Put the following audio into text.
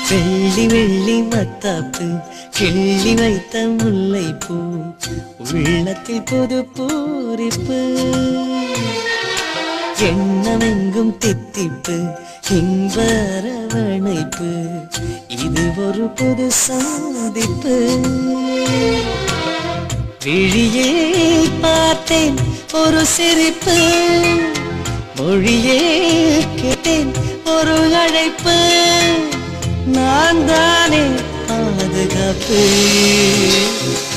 வெள்ளி வெள்ளி மத்தாப்பு கிள்ளி வைத்த முல்லைப்பூ உள்ளத்தில் புது பூரிப்பு எண்ணமெங்கும் தித்திப்பு இன்பரவணைப்பு இது ஒரு புது சந்திப்பு விழியே பார்த்தேன் ஒரு சிரிப்பு மொழியே கேட்டேன் ஒரு அழைப்பு நான் தானே பாதுகாப்பு